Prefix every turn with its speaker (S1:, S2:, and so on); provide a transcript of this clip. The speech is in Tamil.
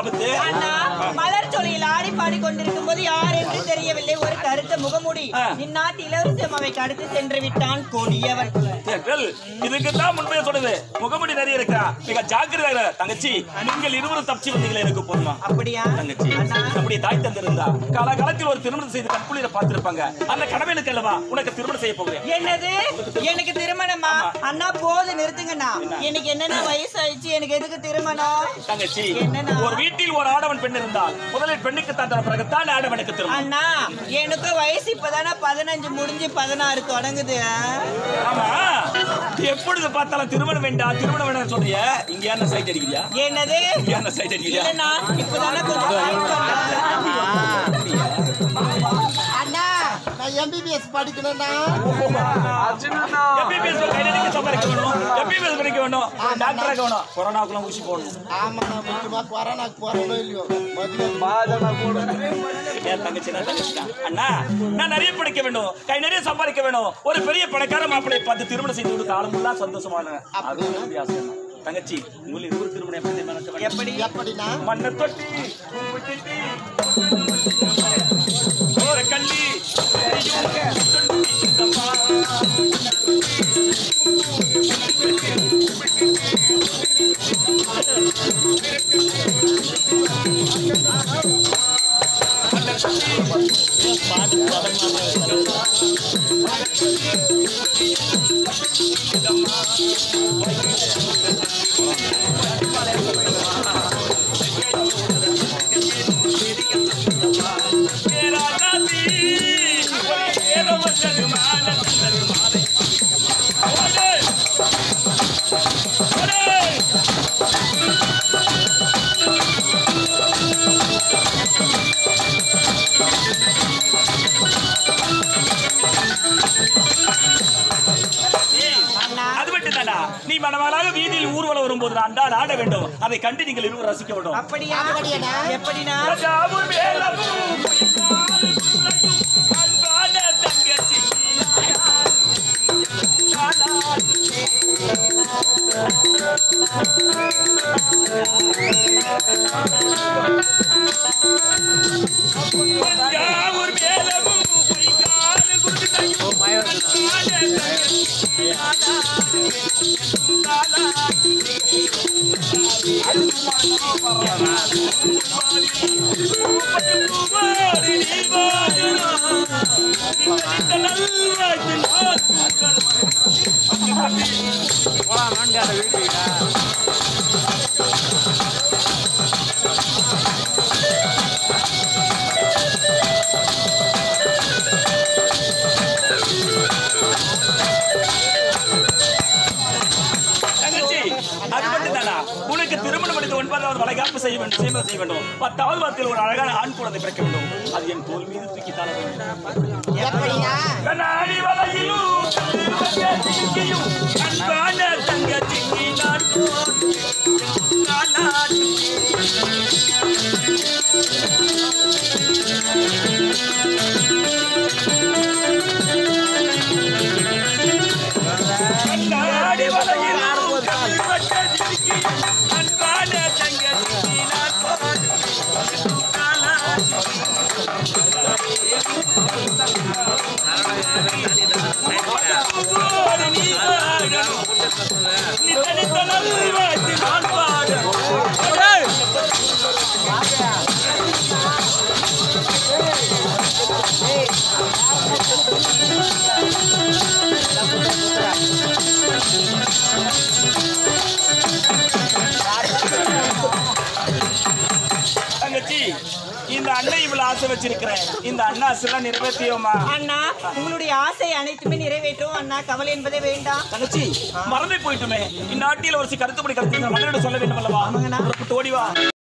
S1: ஆபத்து
S2: அண்ணா மலர் சொல்லியில் ஆடி பாடி கொண்டிருக்கும் போது யார் என்று தெரியவில்லை ஒரு கருத்த முகமூடி
S1: ஆ.
S2: இந்நாட்டு இளவரசி அம்மாவைக்கு அடுத்து சென்று விட்டான் கொடியவன்
S1: தேர்கள், இதுக்குத்தான் முன்பே சொன்னது முகமுடி நிறைய இருக்கா மிக ஜாக்கிரதையாக இரு. தங்கச்சி நீங்கள் இருவரும் தப்பிச்சு வந்தீங்களே எனக்கு போதுமா
S2: அப்படியா
S1: தங்கச்சி
S2: அண்ணா
S1: நம்முடைய தாய் தந்திருந்தா காலகாலத்தில் ஒரு திருமணம் செய்து கண்குளிர பார்த்திருப்பாங்க அந்த கடமைகளுக்கு அல்லவா உனக்கு திருமணம் செய்ய போகிறேன்
S2: என்னது எனக்கு திருமணமா அண்ணா போது நிறுத்துங்கண்ணா எனக்கு என்னென்ன வயசு ஆயிடுச்சு எனக்கு எதுக்கு திருமணம்
S1: தங்கச்சி
S2: என்னண்ணா?
S1: ஒரு வீட்டில் ஒரு ஆடவன் பெண் இருந்தால் முதலில் பெண்ணுக்கு தந்த பிறகுதான் ஆடவனுக்கு திருமணம்
S2: அண்ணா எனக்கு வயசு இப்பதானே பதினஞ்சு முடிஞ்சு பதினாறு தொடங்குது
S1: ஆமா எப்பொழுது பார்த்தாலும் திருமணம் வேண்டாம் திருமணம் வேண்டாம் சொல்றிய இங்க என்ன சைட் அடிக்கிறியா
S2: என்னது
S1: இங்க என்ன சைட் அடிக்கிறியா
S2: இல்லண்ணா இப்பதானே கொஞ்சம் வயசு வந்தது.
S3: அண்ணா நான் எம்பிபிஎஸ் படிக்கணும்னா
S1: எம்பிபிஎஸ் கைடடிக்க சம்பாதிக்க வேணும் எம்பிபிஎஸ் படிக்க வேணும் டாக்டராக வேணும் கொரோனாக்குலாம் ஊசி போடணும்
S3: ஆமா நான் முக்கியமா கொரோனாக்கு போறதோ இல்லையோ மதியம்
S1: என் தங்கச்சி நான் தங்கச்சி தான். அண்ணா நான் நிறைய படிக்க வேண்டும் கை நிறைய சம்பாதிக்க வேணும் ஒரு பெரிய பணக்கார மாப்பிளையை பார்த்து திருமணம் செய்து கொடுக்க ஆளுமெல்லாம் சந்தோஷமான அது ஒரு வித்தியாசம் தான். தங்கச்சி உங்களுக்கு ஒரு திருமணம் எப்படி தெரியுமா நடக்க வேண்டும்?
S2: எப்படி
S3: எப்படின்னா
S1: மண்ணை தொட்டி பூவு திட்டி, ஒரு கள்ளி பேராதாதி, ஒரு பேரோ வந்தது மான வந்தது மாலை. ஓடு! ஓடு! அது மட்டும் தானா நீ மனமாலாக வீதியில் ஊர்வலம் வரும்போது நான் தான் ஆட வேண்டும் அதை கண்டு நீங்கள் இருவர் ரசிக்க வேண்டும்
S2: அப்படியா
S3: அப்படியாண்ணா?
S2: எப்படினா
S1: ராஜாவும் வேலமும் அன்பான தங்கச்சி தஞ்சாவூர் வேலமும் பொய்க்காடு குருதையும் அன்பான தங்கச்சி தங்கச்சி அது மட்டும் தானா உனக்கு திருமணம் முடிந்து ஒன்பதாவது வளைகாப்பு செய்ய வேண்டும் செய்ய செய்ய வேண்டும் பத்தாவது வாரத்தில் ஒரு அழகான ஆண் குழந்தை பிறக்க வேண்டும் அது என் தோல் மீது தூக்கி தர வேண்டும்
S3: எப்படின்னா
S1: கண்ணாடி வலையிலும் தங்கச்சியும் அன்பான தங்கச்சிக்கு நான் நானாட்டு. கண்ணாடி வலையிலும் தங்கச்சிக்கு அன்பான தங்கச்சிக்கு நான் நானாட்டு. தங்கச்சி இந்த அண்ணன் இவ்வளவு ஆசை வச்சிருக்கிறேன் இந்த அண்ணா ஆசைலாம் நிறைவேற்றியோமா
S2: அண்ணா உங்களுடைய ஆசை அனைத்துமே நிறைவேற்றும் அண்ணா கவலை என்பதே வேண்டாம்
S1: தங்கச்சி மறந்தே போயிட்டுமே இந்நாட்டில் ஒரு கருத்துப்படி கருத்து மன்னரிடம் சொல்ல வேண்டும் அல்லவா ஓடி வா